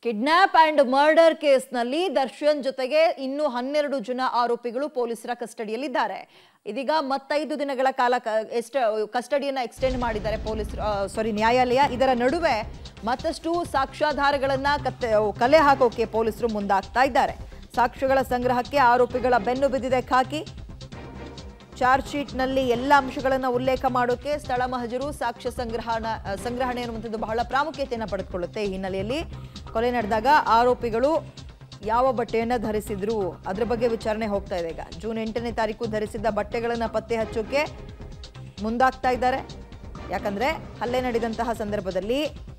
kidnap and murder ಕೇಸ್ನಲ್ಲಿ ದರ್ಶನ್ ಜೊತೆಗೆ ಇನ್ನು ಹನ್ನೆರಡು ಜನ ಆರೋಪಿಗಳು ಪೊಲೀಸರ ಕಸ್ಟಡಿಯಲ್ಲಿದ್ದಾರೆ ಇದೀಗ ಮತ್ತೈದು ದಿನಗಳ ಕಾಲ ಕ- ಎಷ್ಟ ಕಸ್ಟಡಿಯನ್ನ ಎಕ್ಸ್ಟೆಂಡ್ ಮಾಡಿದ್ದಾರೆ ಪೊಲೀಸರು ಸಾರಿ ನ್ಯಾಯಾಲಯ ಇದರ ನಡುವೆ ಮತ್ತಷ್ಟು ಸಾಕ್ಷ್ಯಾಧಾರಗಳನ್ನ ಕತ್ತೆ ಕಲೆ ಹಾಕೋಕೆ ಪೊಲೀಸರು ಮುಂದಾಗ್ತಾ ಇದ್ದಾರೆ ಸಾಕ್ಷ್ಯಗಳ ಸಂಗ್ರಹಕ್ಕೆ ಆರೋಪಿಗಳ ಬೆನ್ನು ಬಿದ್ದಿದೆ ಖಾಕಿ ಚಾರ್ಜ್ ಶೀಟ್ನಲ್ಲಿ ಎಲ್ಲ ಅಂಶಗಳನ್ನು ಉಲ್ಲೇಖ ಮಾಡೋಕೆ ಸ್ಥಳ ಮಹಜರು ಸಾಕ್ಷ್ಯ ಸಂಗ್ರಹಣ ಸಂಗ್ರಹಣೆ ಅನ್ನುವಂಥದ್ದು ಬಹಳ ಪ್ರಾಮುಖ್ಯತೆಯನ್ನು ಪಡೆದುಕೊಳ್ಳುತ್ತೆ ಈ ಹಿನ್ನೆಲೆಯಲ್ಲಿ ಕೊಲೆ ನಡೆದಾಗ ಆರೋಪಿಗಳು ಯಾವ ಬಟ್ಟೆಯನ್ನು ಧರಿಸಿದ್ರು ಅದ್ರ ಬಗ್ಗೆ ವಿಚಾರಣೆ ಹೋಗ್ತಾ ಇದೆ ಈಗ ಜೂನ್ ಎಂಟನೇ ತಾರೀಕು ಧರಿಸಿದ್ದ ಬಟ್ಟೆಗಳನ್ನು ಪತ್ತೆ ಹಚ್ಚೋಕೆ ಮುಂದಾಗ್ತಾ ಇದ್ದಾರೆ ಯಾಕಂದ್ರೆ ಹಲ್ಲೆ ನಡೆದಂತಹ ಸಂದರ್ಭದಲ್ಲಿ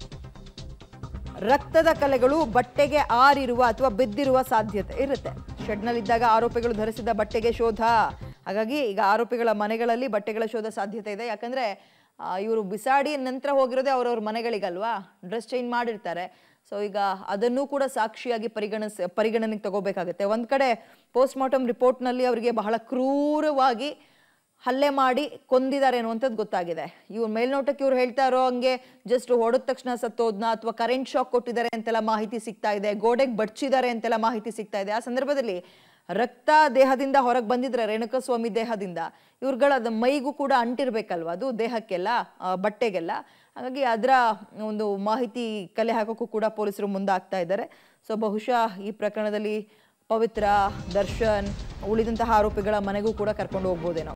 ರಕ್ತದ ಕಲೆಗಳು ಬಟ್ಟೆಗೆ ಆರಿರುವ ಅಥವಾ ಬಿದ್ದಿರುವ ಸಾಧ್ಯತೆ ಇರುತ್ತೆ ಶೆಡ್ನಲ್ಲಿದ್ದಾಗ ಆರೋಪಿಗಳು ಧರಿಸಿದ ಬಟ್ಟೆಗೆ ಶೋಧ ಹಾಗಾಗಿ ಈಗ ಆರೋಪಿಗಳ ಮನೆಗಳಲ್ಲಿ ಬಟ್ಟೆಗಳ ಶೋಧ ಸಾಧ್ಯತೆ ಇದೆ ಯಾಕಂದ್ರೆ ಇವರು ಬಿಸಾಡಿ ನಂತರ ಹೋಗಿರೋದೇ ಅವ್ರವ್ರ ಮನೆಗಳಿಗಲ್ವಾ ಡ್ರೆಸ್ ಚೇಂಜ್ ಮಾಡಿರ್ತಾರೆ ಸೊ ಈಗ ಅದನ್ನು ಕೂಡ ಸಾಕ್ಷಿಯಾಗಿ ಪರಿಗಣಿಸ್ ಪರಿಗಣನೆಗೆ ತಗೋಬೇಕಾಗುತ್ತೆ ಒಂದ್ ಕಡೆ ಪೋಸ್ಟ್ ಮಾರ್ಟಮ್ ರಿಪೋರ್ಟ್ನಲ್ಲಿ ಅವರಿಗೆ ಬಹಳ ಕ್ರೂರವಾಗಿ ಹಲ್ಲೆ ಮಾಡಿ ಕೊಂದಿದ್ದಾರೆ ಅನ್ನುವಂಥದ್ದು ಗೊತ್ತಾಗಿದೆ ಇವ್ರು ಮೇಲ್ನೋಟಕ್ಕೆ ಇವ್ರು ಹೇಳ್ತಾ ಇರೋ ಹಂಗೆ ಜಸ್ಟ್ ಹೊಡೆದ ತಕ್ಷಣ ಸತ್ತೋದ್ನ ಅಥವಾ ಕರೆಂಟ್ ಶಾಕ್ ಕೊಟ್ಟಿದ್ದಾರೆ ಅಂತೆಲ್ಲ ಮಾಹಿತಿ ಸಿಗ್ತಾ ಇದೆ ಗೋಡೆಗೆ ಬಡ್ಚಿದ್ದಾರೆ ಅಂತೆಲ್ಲ ಮಾಹಿತಿ ಸಿಗ್ತಾ ಇದೆ ಆ ಸಂದರ್ಭದಲ್ಲಿ ರಕ್ತ ದೇಹದಿಂದ ಹೊರಗೆ ಬಂದಿದ್ರೆ ರೇಣುಕಸ್ವಾಮಿ ದೇಹದಿಂದ ಇವ್ರುಗಳ ಅದು ಮೈಗೂ ಕೂಡ ಅಂಟಿರ್ಬೇಕಲ್ವ ಅದು ದೇಹಕ್ಕೆಲ್ಲ ಆ, ಬಟ್ಟೆಗೆಲ್ಲ ಹಾಗಾಗಿ ಅದರ ಒಂದು ಮಾಹಿತಿ ಕಲೆ ಹಾಕೋಕ್ಕೂ ಕೂಡ ಪೊಲೀಸರು ಮುಂದಾಗ್ತಾ ಇದ್ದಾರೆ ಸೊ ಬಹುಶಃ ಈ ಪ್ರಕರಣದಲ್ಲಿ ಪವಿತ್ರ ದರ್ಶನ್ ಉಳಿದಂತಹ ಆರೋಪಿಗಳ ಮನೆಗೂ ಕೂಡ ಕರ್ಕೊಂಡು ಹೋಗ್ಬೋದೇನೋ